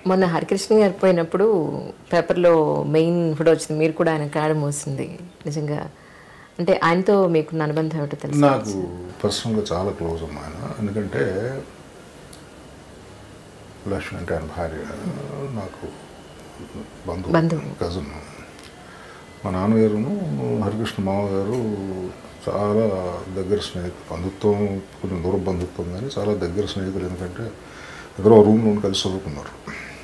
మొన్న హరికృష్ణ గారు పోయినప్పుడు పేపర్లో మెయిన్ ఫోటో వచ్చింది మీరు కూడా ఆయన కాడ మోసింది నిజంగా అంటే ఆయనతో మీకున్న అనుబంధం ఏమిటో తెలుసు నాకు పర్సనల్గా చాలా క్లోజ్ అమ్మా ఆయన ఎందుకంటే లక్ష్మి అంటే ఆయన భార్య నాకు బంధువు బంధువు. కజిన్ మా నాన్నగారును హరికృష్ణ మామగారు చాలా దగ్గర స్నేహితులు బంధుత్వం కొంచెం దూర బంధుత్వం కానీ చాలా దగ్గర స్నేహితులు ఎందుకంటే ఇద్దరు రూమ్లో కలిసి చదువుకున్నారు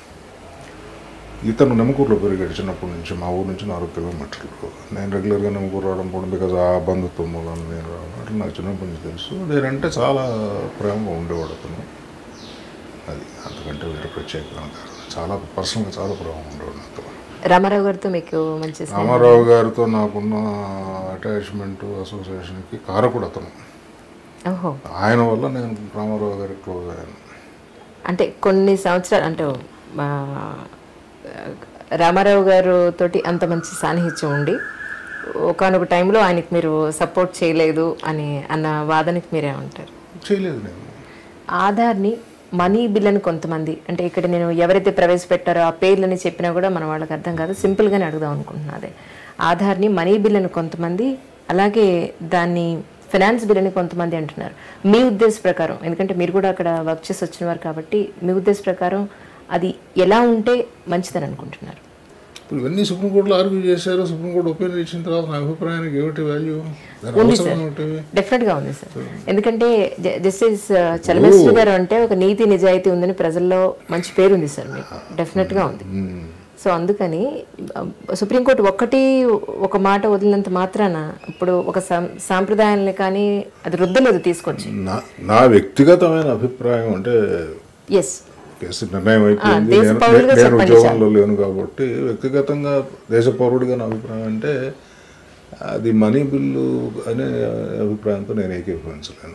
ఇతను నెమ్మకూరులో పెరిగాడు చిన్నప్పటి నుంచి మా ఊరు నుంచి నాలుగు కిలోమీటర్లు నేను రెగ్యులర్గా నెమ్మకూరు రావడం పోవడం బికాజ్ ఆ బంధుత్వం మూలం నేను రావడం అట్లా నాకు చిన్నప్పటి నుంచి తెలుసు నేనంటే చాలా ప్రేమగా ఉండేవాడు అతను అది అంతకంటే వేరే ప్రత్యేకమైన కారణం చాలా పర్సనల్గా చాలా ప్రేమగా ఉండేవాడు నాతో రామారావు గారితో మీకు మంచి స్నేహం. రామారావు గారితో నాకున్న అటాచ్మెంట్ అసోసియేషన్కి కారకుడు అతను ఓహో ఆయన వల్ల నేను రామారావు గారికి క్లోజ్ అయ్యాను అంటే కొన్ని సంవత్సరాలు అంటే ఆ, రామారావు గారు తోటి అంత మంచి సాన్నిహిత్యం ఉండి ఒకనొక టైంలో ఆయనకి మీరు సపోర్ట్ చేయలేదు అని అన్న వాదనకి మీరేమంటారు చేయలేదు నేను ఆధార్ని మనీ బిల్ అని కొంతమంది అంటే ఇక్కడ నేను ఎవరైతే ప్రవేశపెట్టారో ఆ పేర్లని చెప్పినా కూడా మన వాళ్ళకి అర్థం కాదు సింపుల్గానే అడుగుదాం అనుకుంటున్నా అదే ఆధార్ని మనీ బిల్ అని కొంతమంది అలాగే దాన్ని ఫినాన్స్ బిల్ అని కొంతమంది అంటున్నారు మీ ఉద్దేశ ప్రకారం ఎందుకంటే మీరు కూడా అక్కడ వర్క్ చేసి వచ్చిన వారు కాబట్టి మీ ఉద్దేశ ప్రకారం అది ఎలా ఉంటే మంచిదని అనుకుంటున్నారు ఇప్పుడు ఇవన్నీ సుప్రీంకోర్టులో ఆర్గ్యూ చేశారు సుప్రీంకోర్టు ఒపీనియన్ ఇచ్చిన తర్వాత నా అభిప్రాయానికి ఏమిటి వాల్యూ దాని ఉంది అవసరం సార్ ఏమిటి డెఫినెట్ గా ఉంది సార్ ఎందుకంటే జస్టిస్ చలమేశ్వరి గారు అంటే ఒక నీతి నిజాయితీ ఉందని ప్రజల్లో మంచి పేరు ఉంది సార్ మీకు డెఫినెట్ గా ఉంది సో అందుకని ఆ, సుప్రీంకోర్టు ఒక్కటి ఒక మాట వదిలినంత మాత్రాన ఇప్పుడు ఒక సాం- సాంప్రదాయాన్ని కానీ అది రుద్దలేదు తీసుకొచ్చి నా నా వ్యక్తిగతమైన అభిప్రాయం అంటే ఎస్ కేసు నిర్ణయం అయిపోయింది దేశ నేను- పౌరుడిగా నేను చెప్పండి ఉద్యోగంలో లేను కాబట్టి వ్యక్తిగతంగా దేశ పౌరుడిగా నా అభిప్రాయం అంటే అది మనీ బిల్లు అనే అభిప్రాయంతో నేను ఏకీభవించలేను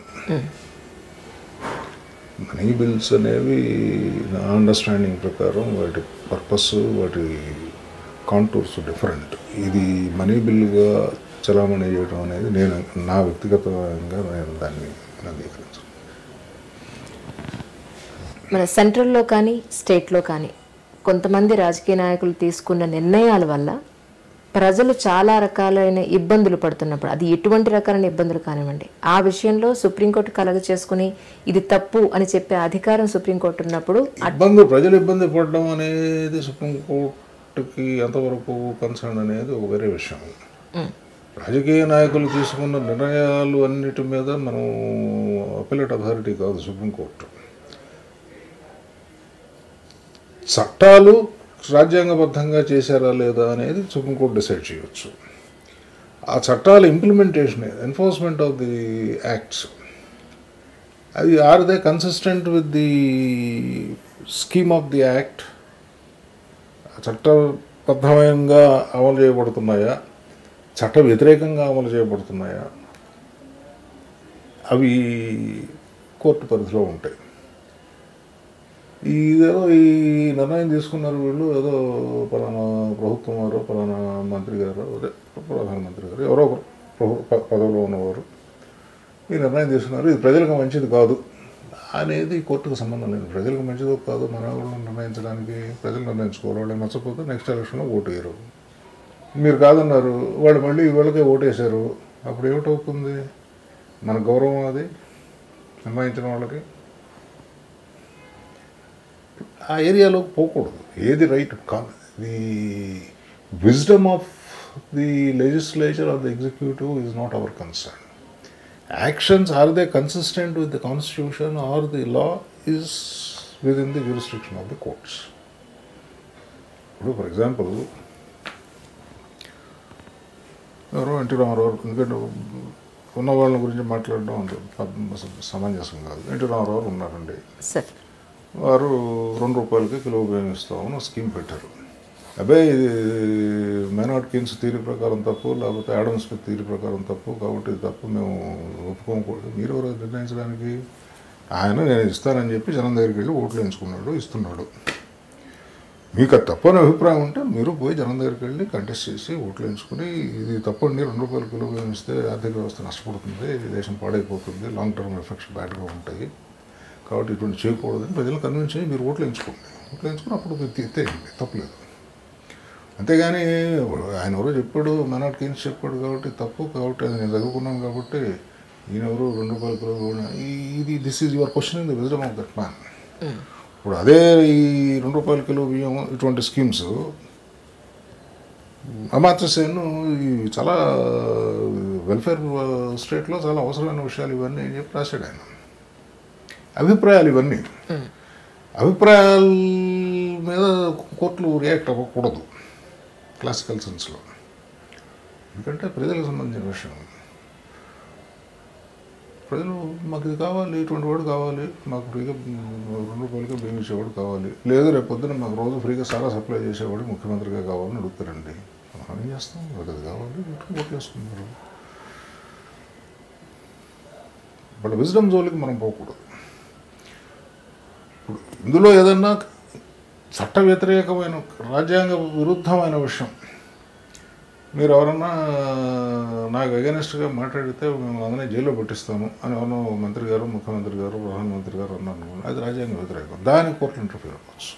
మనీ బిల్స్ అనేవి నా అండర్స్టాండింగ్ ప్రకారం వాటి పర్పస్ వాటి కాంటూర్స్ డిఫరెంట్ ఇది మనీ బిల్లుగా చలామణి చేయడం అనేది నేను నా వ్యక్తిగతంగా నేను దాన్ని అంగీకరించను మన సెంట్రల్లో కానీ స్టేట్లో కానీ కొంతమంది రాజకీయ నాయకులు తీసుకున్న నిర్ణయాల వల్ల ప్రజలు చాలా రకాలైన ఇబ్బందులు పడుతున్నప్పుడు అది ఎటువంటి రకాలైన ఇబ్బందులు కానివ్వండి ఆ విషయంలో సుప్రీంకోర్టు కలగ చేసుకుని ఇది తప్పు అని చెప్పే అధికారం సుప్రీంకోర్టు ఉన్నప్పుడు ఇబ్బంది ప్రజలు ఇబ్బంది పడడం అనేది సుప్రీంకోర్టుకి ఎంతవరకు కన్సర్న్ అనేది ఒక వేరే విషయం ఉమ్, రాజకీయ నాయకులు తీసుకున్న నిర్ణయాలు అన్నిటి మీద మనం అపిలేట్ అథారిటీ కాదు సుప్రీంకోర్టు చట్టాలు రాజ్యాంగబద్ధంగా చేశారా లేదా అనేది సుప్రీంకోర్టు డిసైడ్ చేయొచ్చు ఆ చట్టాల implementation enforcement of the acts అది are they consistent with the scheme of the act చట్టబద్ధంగా అమలు చేయబడుతున్నాయా చట్ట వ్యతిరేకంగా అమలు చేయబడుతున్నాయా అవి కోర్టు పరిధిలో ఉంటాయి ఇదేదో ఈ నిర్ణయం తీసుకున్నారు వీళ్ళు ఏదో పలానా ప్రభుత్వం వారు పలానా మంత్రి గారు అదే ప్రధానమంత్రి గారు ఎవరో ఒకరు ప్రభు ప- పదవిలో ఉన్నవారు ఈ నిర్ణయం తీసుకున్నారు ఇది ప్రజలకు మంచిది కాదు అనేది కోర్టుకు సంబంధం లేదు ప్రజలకు మంచిదో కాదు మన ఎవరు నిర్ణయించడానికి ప్రజలు నిర్ణయించుకోవాలి వాళ్ళు నచ్చకపోతే నెక్స్ట్ ఎలక్షన్లో ఓటు వేయరు మీరు కాదన్నారు వాళ్ళు మళ్ళీ వీళ్ళకే ఓటేశారు అప్పుడు ఏమిటవుతుంది మన గౌరవం అది నిర్ణయించిన వాళ్ళకి ఆ ఏరియాలోకి పోకూడదు ఏది రైట్ కాదు the wisdom of the legislature of the executive is not our concern actions are they consistent with the constitution or the law is within the jurisdiction of the courts ఇప్పుడు for example ఎవరో NT Rama Rao ఎందుకంటే ఉన్న వాళ్ళ గురించి మాట్లాడడం అంత పద్మ- సమంజసం కాదు ఎన్టీ రామారావు ఉన్నారండి సార్ వారు రెండు రూపాయలకి కిలో ఉపయోగిస్తామని స్కీమ్ పెట్టారు అబ్బాయి ఇది మైనార్ట్ కిన్స్ తీరి ప్రకారం తప్పు లేకపోతే యాడమ్ స్మిత్ తీరి ప్రకారం తప్పు కాబట్టి ఇది తప్పు మేము ఒప్పుకోకూడదు మీరు ఎవరు నిర్ణయించడానికి ఆయన నేను ఇస్తానని చెప్పి జనం దగ్గరికి వెళ్ళి ఓట్లు ఎంచుకున్నాడు ఇస్తున్నాడు మీకు అది తప్పు అనే అభిప్రాయం ఉంటే మీరు పోయి జనం దగ్గరికి వెళ్ళి కంటెస్ట్ చేసి ఓట్లు ఎంచుకుని ఇది తప్పండి రెండు రూపాయల కిలో ఇస్తే ఆర్థిక వ్యవస్థ నష్టపడుతుంది దేశం పాడైపోతుంది లాంగ్ టర్మ్ ఎఫెక్ట్స్ బ్యాడ్గా ఉంటాయి కాబట్టి ఇటువంటి చేయకూడదని ప్రజలను కన్విన్స్ చేసి మీరు ఓట్లు ఎంచుకోండి ఓట్లు ఎంచుకుని అప్పుడు ఎత్తేయండి తప్పలేదు అంతేగాని ఆయన ఎవరో చెప్పాడు మనాట్ కేన్స్ చెప్పాడు కాబట్టి తప్పు కాబట్టి అది నేను చదువుకున్నాను కాబట్టి ఈయన ఎవరు రెండు రూపాయల కిలో కూడా- ఈ- ఇది this is your question in the wisdom of that man ఇప్పుడు అదే ఈ రెండు రూపాయల కిలో బియ్యం ఇటువంటి స్కీమ్స్ అమాత్ర సేన్ ఈ చాలా వెల్ఫేర్ స్టేట్లో చాలా అవసరమైన విషయాలు ఇవన్నీ అని చెప్పి రాశాడు ఆయన అభిప్రాయాలు ఇవన్నీ అభిప్రాయాల మీద కోర్టులు రియాక్ట్ అవ్వకూడదు క్లాసికల్ సెన్స్లో ఎందుకంటే ప్రజలకు సంబంధించిన విషయం ప్రజలు మాకు ఇది కావాలి ఇటువంటి వాడు కావాలి మాకు ఫ్రీగా రెండు రూపాయలకి బియ్యం ఇచ్చేవాడు కావాలి లేదు రేపు పొద్దున మాకు రోజు ఫ్రీగా సారా సప్లై చేసేవాడు ముఖ్యమంత్రిగా కావాలని అడుగుతారండి మనం ఏం చేస్తాం వాళ్ళకి అది కావాలి వీటికి ఓట్లు వేసుకున్నారు వాళ్ళ విజ్డమ్ జోలికి మనం పోకూడదు ఇప్పుడు ఇందులో ఏదన్నా చట్ట వ్యతిరేకమైన రాజ్యాంగ విరుద్ధమైన విషయం మీరు ఎవరన్నా నాకు అగెనిస్ట్గా మాట్లాడితే మేము అందరినీ జైల్లో పెట్టిస్తాము అని ఎవరన్నా ఓ మంత్రి గారు ముఖ్యమంత్రి గారు ప్రధానమంత్రి గారు అన్నారు అనుకోండి. అది రాజ్యాంగ వ్యతిరేకం దానికి కోర్టు ఇంటర్ఫీర్ అవ్వచ్చు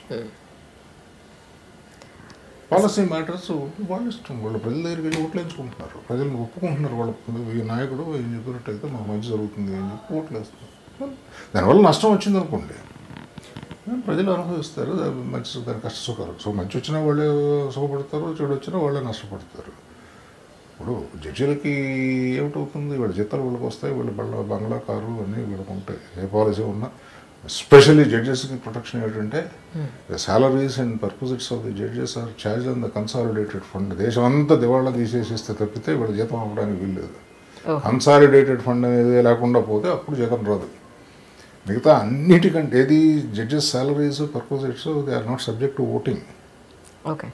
పాలసీ మ్యాటర్స్ వాళ్ళ ఇష్టం వాళ్ళ ప్రజల దగ్గరికి వెళ్ళి ఓట్లు వేయించుకుంటున్నారు ప్రజలను ఒప్పుకుంటున్నారు వాళ్ళ ఈ నాయకుడు ఏం చెప్పినట్టయితే మాకు మంచి జరుగుతుంది అని చెప్పి ఓట్లు వేస్తున్నారు దానివల్ల నష్టం వచ్చింది అనుకోండి ప్రజలు అనుభవిస్తారు అది మంచి దాని కష్ట సుఖాలు సో మంచి వచ్చినా వాళ్ళే సుఖపడతారు చెడు వచ్చినా వాళ్ళే నష్టపడతారు ఇప్పుడు జడ్జీలకి ఏమిటవుతుంది వీళ్ళ జీతాలు వీళ్ళకి వస్తాయి వీళ్ళ బళ్ళ బంగ్లా కారు అన్నీ వీళ్ళకి ఉంటాయి ఏ పాలసీ ఉన్నా ఎస్పెషల్లీ జడ్జెస్కి ప్రొటెక్షన్ ఏంటంటే the salaries and perquisites of the judges are charge on the consolidated fund దేశం అంతా దివాళా తీసేసిస్తే తప్పితే వీళ్ళ జీతం అవ్వడానికి వీల్లేదు ఓహో. కన్సాలిడేటెడ్ ఫండ్ అనేది లేకుండా పోతే అప్పుడు జీతం రాదు మిగతా అన్నిటికంటే ఏది judges salaries perquisites they are not subject to voting okay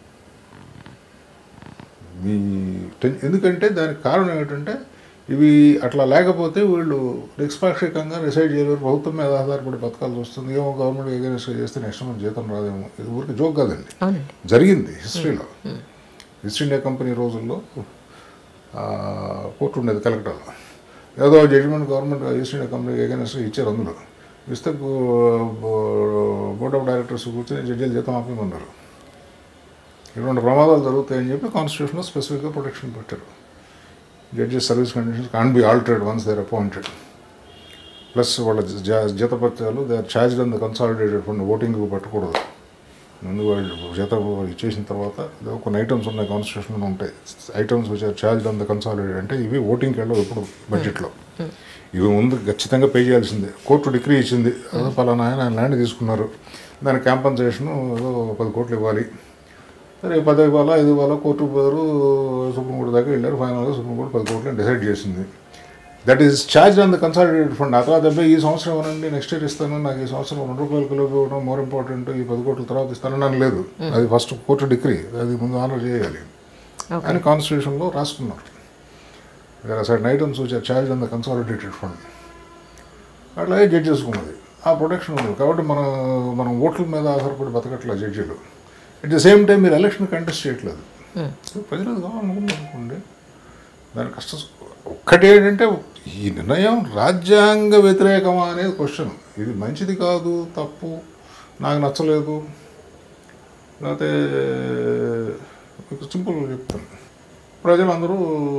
మీ టెన్- ఎందుకంటే దానికి కారణం ఏమిటంటే ఇవి అట్లా లేకపోతే వీళ్ళు నిష్పాక్షికంగా రిసైడ్ చేయలేరు ప్రభుత్వం మీద ఆధారపడి బతకాల్సి వస్తుంది ఏమో గవర్నమెంట్ ఎగరెస్ట్ చేస్తే నెక్స్ట్ మంత్ జీతం రాదేమో ఇది ఊరికి జోక్ కాదండి అవునండి జరిగింది హిస్టరీలో ఈస్ట్ ఇండియా కంపెనీ రోజుల్లో ఆ, కోర్టు ఉండేది కలెక్టర్లో ఏదో జడ్జిమెంట్ గవర్నమెంట్ ఈస్ట్ ఇండియా కంపెనీకి ఎగరెస్ట్ ఇచ్చారు అందులో ఇస్తే బోర్డ్ ఆఫ్ డైరెక్టర్స్ కూర్చొని జడ్జీలు జీతం ఆపేమన్నారు ఇటువంటి ప్రమాదాలు జరుగుతాయని చెప్పి కాన్స్టిట్యూషన్లో స్పెసిఫిక్గా ప్రొటెక్షన్ పెట్టారు judges service conditions can be altered once they're appointed plus వాళ్ళ జ- జీతపత్యాలు they are charged on the consolidated fund voting పట్టకూడదు ముందు వాళ్ళు జీత ఇచ్చేసిన తర్వాత ఏదో కొన్ని ఐటమ్స్ ఉన్నాయి కాన్స్టిట్యూషన్లో ఉంటాయి items which are charged on the consolidated అంటే ఇవి ఓటింగ్కి వెళ్ళవు ఎప్పుడు బడ్జెట్లో ఇవి ముందు ఖచ్చితంగా పే చేయాల్సిందే కోర్టు డిగ్రీ ఇచ్చింది అదో పలానా ఆయన ఆయన ల్యాండ్ తీసుకున్నారు దాని కాంపన్సేషన్ ఏదో పది కోట్లు ఇవ్వాలి సరే పది ఇవ్వాలా ఐదు ఇవ్వాలా కోర్టు పోయారు సుప్రీంకోర్టు దాకా వెళ్ళారు ఫైనల్గా సుప్రీంకోర్టు పది కోట్లు డిసైడ్ చేసింది that is charge on the consolidated fund ఆ తర్వాత అబ్బాయి ఈ సంవత్సరం ఇవ్వనండి నెక్స్ట్ ఇయర్ ఇస్తాను నాకు ఈ సంవత్సరం రెండు రూపాయల కిలో ఇవ్వడం మోర్ ఇంపార్టెంట్ ఈ పది కోట్ల తర్వాత ఇస్తానని అని లేదు అది ఫస్ట్ కోర్టు డిగ్రీ అది ముందు ఆనర్ చేయాలి ఓకే అని కాన్స్టిట్యూషన్లో రాసుకున్నారు there are certain items which are charged on the consolidated fund అట్లాగే జడ్జ్ చేసుకున్నది ఆ ప్రొటెక్షన్ ఉంది కాబట్టి మనం మనం ఓట్ల మీద ఆధారపడి బతకట్లేదు జడ్జీలు అట్ ద సేమ్ టైం మీరు ఎలక్షన్ కంటెస్ట్ చేయట్లేదు ప్రజలు అది కావాలనుకున్నారు అనుకోండి దాని కష్ట ఒక్కటి ఏంటంటే ఈ నిర్ణయం రాజ్యాంగ వ్యతిరేకమా అనేది క్వశ్చన్ ఇది మంచిది కాదు తప్పు నాకు నచ్చలేదు లేకపోతే మీకు సింపుల్ చెప్తాను ప్రజలందరూ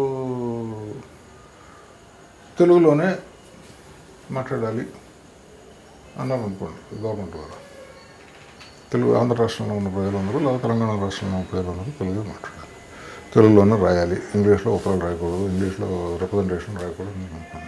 తెలుగులోనే మాట్లాడాలి అన్నారు అనుకోండి గవర్నమెంట్ వారు తెలుగు ఆంధ్ర రాష్ట్రంలో ఉన్న ప్రజలందరూ లేదా తెలంగాణ రాష్ట్రంలో ఉన్న ప్రజలందరూ తెలుగు మాట్లాడాలి తెలుగులోనే రాయాలి ఇంగ్లీష్లో ఉత్తరాలు రాయకూడదు ఇంగ్లీష్లో రిప్రజెంటేషన్ రాయకూడదు అని అనుకోండి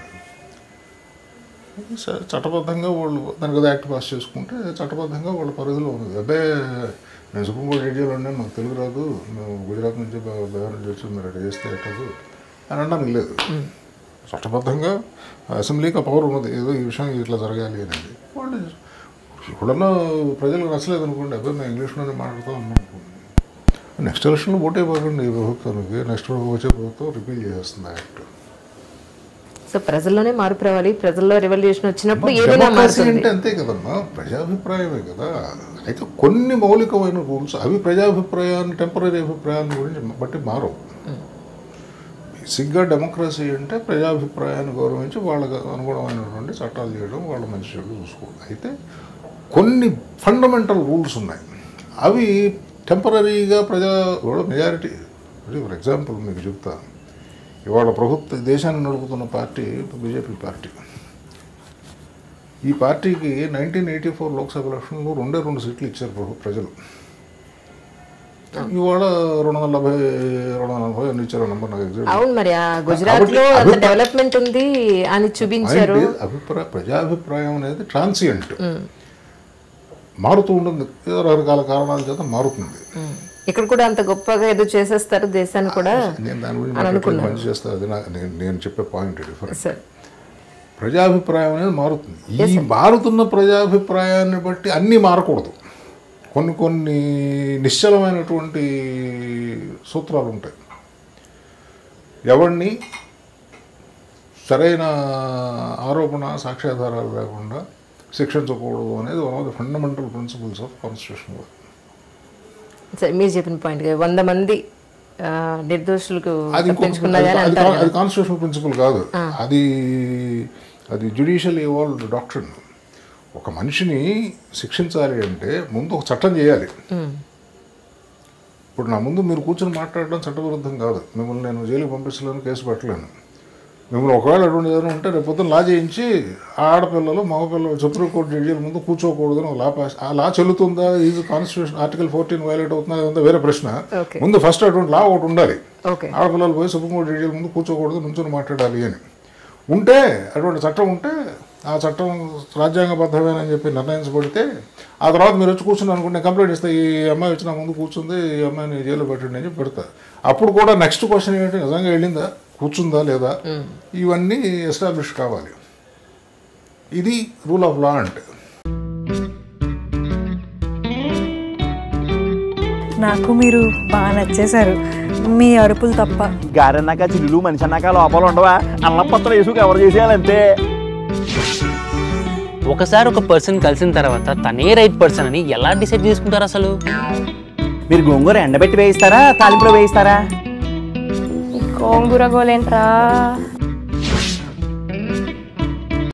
స- చట్టబద్ధంగా వాళ్ళు దానికి ఏదో యాక్ట్ పాస్ చేసుకుంటే చట్టబద్ధంగా వాళ్ళ పరిధిలో ఉంది అదే నేను సుప్రీంకోర్టు జడ్జీలు ఉండే నాకు తెలుగు రాదు మేము గుజరాత్ నుంచి బ- బీహార్ నుంచి వచ్చి మీరు అట్లా చేస్తే ఎట్టదు అని అనడానికి లేదు చట్టబద్ధంగా అసెంబ్లీకి ఆ పవర్ ఉన్నది ఏదో ఈ విషయం ఇట్లా జరగాలి అనేది వాళ్ళు ఎప్పుడన్నా ప్రజలకు నచ్చలేదు అనుకోండి అబ్బాయి మేము ఇంగ్లీష్లోనే మాట్లాడుతాం అన్నాం అనుకోండి నెక్స్ట్ ఎలక్షన్లో ఓటే పోకండి ఈ ప్రభుత్వానికి నెక్స్ట్ వచ్చే ప్రభుత్వం రిపీల్ చేసేస్తుంది ఆ యాక్ట్ సో ప్రజల్లోనే మార్పు రావాలి ప్రజల్లో రెవల్యూషన్ వచ్చినప్పుడు ఏదైనా డెమోక్రసీ మారుతుంది అంటే అంతే కదమ్మా ప్రజాభిప్రాయమే కదా అయితే కొన్ని మౌలికమైన రూల్స్ అవి ప్రజాభిప్రాయాన్ని టెంపరీ అభిప్రాయాన్ని గురించి బట్టి మారవు బేసిక్గా డెమోక్రసీ అంటే ప్రజాభిప్రాయాన్ని గౌరవించి వాళ్ళకి అనుగుణమైనటువంటి చట్టాలు చేయడం వాళ్ళ మంచి చెడు చూసుకోవడం అయితే కొన్ని ఫండమెంటల్ రూల్స్ ఉన్నాయి అవి టెంపరీగా ప్రజా మెజారిటీ ఫర్ ఎగ్జాంపుల్ మీకు చెప్తా ఇవాళ ప్రభుత్వ దేశాన్ని నడుపుతున్న పార్టీ బీజేపీ పార్టీ ఈ పార్టీకి నైన్టీన్ ఎయిటీ ఫోర్ లోక్సభ ఎలక్షన్లో రెండే రెండు సీట్లు ఇచ్చారు ప్రభు ప్రజలు ఇవాళ రెండు వందల డెబ్బై రెండు వందల నలభై అన్ని ఇచ్చారు నంబర్ నాకు ఎగ్జాక్ట్ అవును మరి ఆ గుజరాత్ లో అంత డెవలప్మెంట్ ఉంది అని చూపించారు అభిప్రాయ ప్రజాభిప్రాయం అనేది ట్రాన్సియంట్ మారుతూ ఉంటుంది ఏదో రకరకాల కారణాల చేత మారుతుంది ఉమ్. ఇక్కడ కూడా అంత గొప్పగా ఏదో చేసేస్తారు దేశాన్ని కూడా నేను దాని గురించి మాట్లాడుతున్న పని చేస్తా అది నా- నేను నేను చెప్పే పాయింట్ డిఫరెంట్ సార్ ప్రజాభిప్రాయం అనేది మారుతుంది ఈ మారుతున్న ప్రజాభిప్రాయాన్ని బట్టి అన్నీ మారకూడదు కొన్ని కొన్ని నిశ్చలమైనటువంటి సూత్రాలు ఉంటాయి ఎవరిని సరైన ఆరోపణ సాక్ష్యాధారాలు లేకుండా శిక్షించకూడదు అనేది one of the fundamental principles of constitution సరే మీరు చెప్పిన పాయింట్ వంద మంది ఆ, నిర్దోషులకు అది ఇంకొక తప్పించుకున్నది అని అది అంటారు అది కాన్స్టిట్యూషనల్ ప్రిన్సిపల్ కాదు అది అది జ్యుడిషియల్ ఇవాల్వ్డ్ డాక్టర్ ఒక మనిషిని శిక్షించాలి అంటే ముందు ఒక చట్టం చేయాలి ఉమ్. ఇప్పుడు నా ముందు మీరు కూర్చొని మాట్లాడడం చట్టవిరుద్ధం కాదు మిమ్మల్ని నేను జైలుకి పంపించలేను కేసు పెట్టలేను మిమ్మల్ని ఒకవేళ అటువంటి ఏదైనా ఉంటే రేపు పొద్దున్న లా చేయించి ఆ ఆడపిల్లలు మగపిల్లలు సుప్రీంకోర్టు జడ్జీల ముందు కూర్చోకూడదని ఒక లా పాస్ ఆ లా చెల్లుతుందా is constitution article fourteen violate అవుతుందా అదంతా వేరే ప్రశ్న ఓకే ముందు ఫస్ట్ అటువంటి లా ఒకటి ఉండాలి ఓకే ఆడపిల్లలు పోయి సుప్రీంకోర్టు జడ్జీల ముందు కూర్చోకూడదు నుంచొని మాట్లాడాలి అని ఉంటే అటువంటి చట్టం ఉంటే ఆ చట్టం రాజ్యాంగబద్ధమేనని చెప్పి నిర్ణయించబడితే ఆ తర్వాత మీరు వచ్చి కూర్చుని అనుకుంటే కంప్లైంట్ ఇస్తే ఈ అమ్మాయి వచ్చి నా ముందు కూర్చుంది ఈ అమ్మాయిని జైల్లో పెట్టండి అని చెప్పి పెడతా అప్పుడు కూడా నెక్స్ట్ క్వశ్చన్ ఏంటి నిజంగా వెళ్ళిందా కూర్చుందా లేదా ఇవన్నీ ఎస్టాబ్లిష్ కావాలి ఇది రూల్ ఆఫ్ లా అంటే నాకు మీరు బాగా నచ్చేశారు మీ అరుపులు తప్ప గారన్నాక చిల్లులు మనిషి అన్నాక లోపల ఉండవా అల్లపత్రం వేసుకు ఎవరు చేసేయాలంతే ఒకసారి ఒక పర్సన్ కలిసిన తర్వాత తనే రైట్ పర్సన్ అని ఎలా డిసైడ్ చేసుకుంటారు అసలు మీరు గోంగూర ఎండబెట్టి వేయిస్తారా తాలింపులో వేయిస్తారా గోంగూర గోలేంట్రా